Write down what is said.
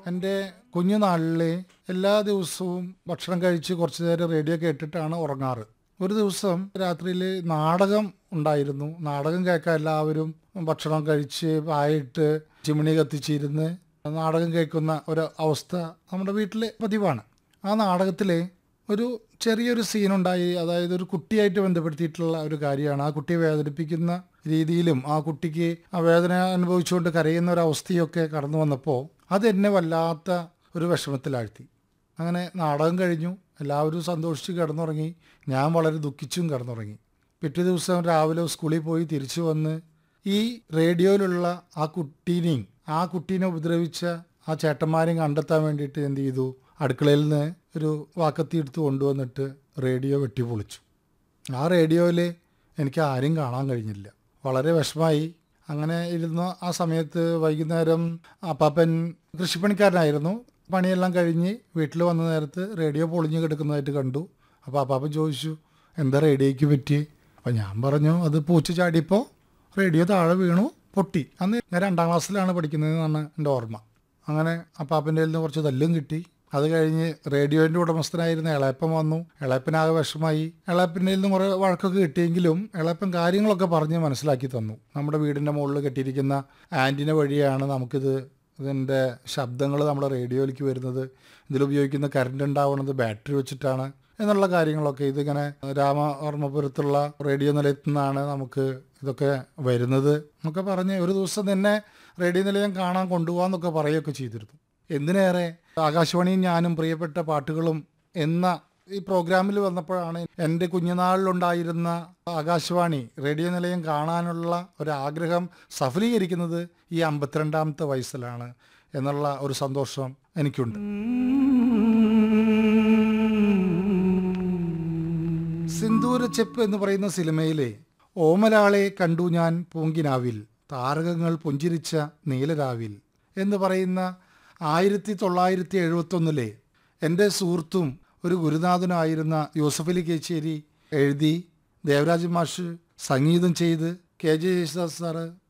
എൻ്റെ കുഞ്ഞുനാളിൽ എല്ലാ ദിവസവും ഭക്ഷണം കഴിച്ച് കുറച്ച് നേരം റേഡിയോ കേട്ടിട്ടാണ് ഉറങ്ങാറ് ഒരു ദിവസം രാത്രിയിൽ നാടകം ഉണ്ടായിരുന്നു നാടകം കേൾക്കാൻ എല്ലാവരും ഭക്ഷണം കഴിച്ച് പായിട്ട് ചിമ്മിണി കത്തിച്ചിരുന്ന് നാടകം കേൾക്കുന്ന ഒരു അവസ്ഥ നമ്മുടെ വീട്ടിൽ പതിവാണ് ആ നാടകത്തിൽ ഒരു ചെറിയൊരു സീനുണ്ടായി അതായത് ഒരു കുട്ടിയായിട്ട് ബന്ധപ്പെടുത്തിയിട്ടുള്ള ഒരു കാര്യമാണ് ആ കുട്ടിയെ വേദനിപ്പിക്കുന്ന രീതിയിലും ആ കുട്ടിക്ക് ആ വേദന അനുഭവിച്ചുകൊണ്ട് കരയുന്ന ഒരു അവസ്ഥയൊക്കെ കടന്നു വന്നപ്പോൾ അതെന്നെ വല്ലാത്ത ഒരു വിഷമത്തിലാഴ്ത്തി അങ്ങനെ നാടകം കഴിഞ്ഞു എല്ലാവരും സന്തോഷിച്ച് കിടന്നുറങ്ങി ഞാൻ വളരെ ദുഃഖിച്ചും കിടന്നുറങ്ങി പിറ്റേ ദിവസം രാവിലെ സ്കൂളിൽ പോയി തിരിച്ചു വന്ന് ഈ റേഡിയോയിലുള്ള ആ കുട്ടീനെയും ആ കുട്ടീനെ ഉപദ്രവിച്ച ആ ചേട്ടന്മാരെയും കണ്ടെത്താൻ വേണ്ടിയിട്ട് എന്ത് ചെയ്തു അടുക്കളയിൽ നിന്ന് ഒരു വാക്കത്തി എടുത്ത് കൊണ്ടുവന്നിട്ട് റേഡിയോ വെട്ടിപ്പൊളിച്ചു ആ റേഡിയോയിൽ എനിക്ക് ആരും കാണാൻ കഴിഞ്ഞില്ല വളരെ വിഷമായി അങ്ങനെ ഇരുന്ന ആ സമയത്ത് വൈകുന്നേരം അപ്പാപ്പൻ കൃഷിപ്പണിക്കാരനായിരുന്നു പണിയെല്ലാം കഴിഞ്ഞ് വീട്ടിൽ വന്ന നേരത്ത് റേഡിയോ പൊളിഞ്ഞ് കിടക്കുന്നതായിട്ട് കണ്ടു അപ്പോൾ അപ്പാപ്പൻ ചോദിച്ചു എന്താ റേഡിയോയ്ക്ക് പറ്റി അപ്പോൾ ഞാൻ പറഞ്ഞു അത് പൂച്ച ചാടിയപ്പോൾ റേഡിയോ താഴെ വീണു പൊട്ടി അന്ന് ഞാൻ രണ്ടാം ക്ലാസ്സിലാണ് പഠിക്കുന്നതെന്നാണ് എൻ്റെ ഓർമ്മ അങ്ങനെ അപ്പാപ്പൻ്റെ കയ്യിൽ നിന്ന് കുറച്ച് തല്ലും കിട്ടി അത് കഴിഞ്ഞ് റേഡിയോൻ്റെ ഉടമസ്ഥനായിരുന്ന ഇളയപ്പൻ വന്നു ഇളയപ്പനാകെ വിഷമായി ഇളയപ്പൻ്റെ നിന്ന് കുറേ വഴക്കൊക്കെ കിട്ടിയെങ്കിലും ഇളയപ്പൻ കാര്യങ്ങളൊക്കെ പറഞ്ഞ് മനസ്സിലാക്കി തന്നു നമ്മുടെ വീടിൻ്റെ മുകളിൽ കെട്ടിയിരിക്കുന്ന ആൻറ്റിന വഴിയാണ് നമുക്കിത് ഇതിൻ്റെ ശബ്ദങ്ങൾ നമ്മുടെ റേഡിയോയിലേക്ക് വരുന്നത് ഇതിലുപയോഗിക്കുന്ന കറണ്ട് ഉണ്ടാവുന്നത് ബാറ്ററി വെച്ചിട്ടാണ് എന്നുള്ള കാര്യങ്ങളൊക്കെ ഇതിങ്ങനെ രാമവർമ്മപുരത്തുള്ള റേഡിയോ നിലയത്തിൽ നിന്നാണ് നമുക്ക് ഇതൊക്കെ വരുന്നത് എന്നൊക്കെ പറഞ്ഞ് ഒരു ദിവസം തന്നെ റേഡിയോ നിലയം കാണാൻ കൊണ്ടുപോകാന്നൊക്കെ പറയുകയൊക്കെ ചെയ്തിരുന്നു എന്തിനേറെ ആകാശവാണിയും ഞാനും പ്രിയപ്പെട്ട പാട്ടുകളും എന്ന ഈ പ്രോഗ്രാമിൽ വന്നപ്പോഴാണ് എൻ്റെ കുഞ്ഞുനാളിലുണ്ടായിരുന്ന ആകാശവാണി റേഡിയോ നിലയം കാണാനുള്ള ഒരാഗ്രഹം സഫലീകരിക്കുന്നത് ഈ അമ്പത്തിരണ്ടാമത്തെ വയസ്സിലാണ് എന്നുള്ള ഒരു സന്തോഷം എനിക്കുണ്ട് സിന്ദൂര ചെപ്പ് എന്ന് പറയുന്ന സിനിമയിലെ ഓമലാളെ കണ്ടു ഞാൻ പൂങ്കിനാവിൽ താരകങ്ങൾ പുഞ്ചിരിച്ച നീലരാവിൽ എന്ന് പറയുന്ന ആയിരത്തി തൊള്ളായിരത്തി എഴുപത്തൊന്നിലെ എൻ്റെ സുഹൃത്തും ഒരു ഗുരുനാഥനായിരുന്ന യൂസഫലി കേച്ചേരി എഴുതി ദേവരാജ് മാഷ് സംഗീതം ചെയ്ത് കെ ജെ യേശുദാസ് സാറ്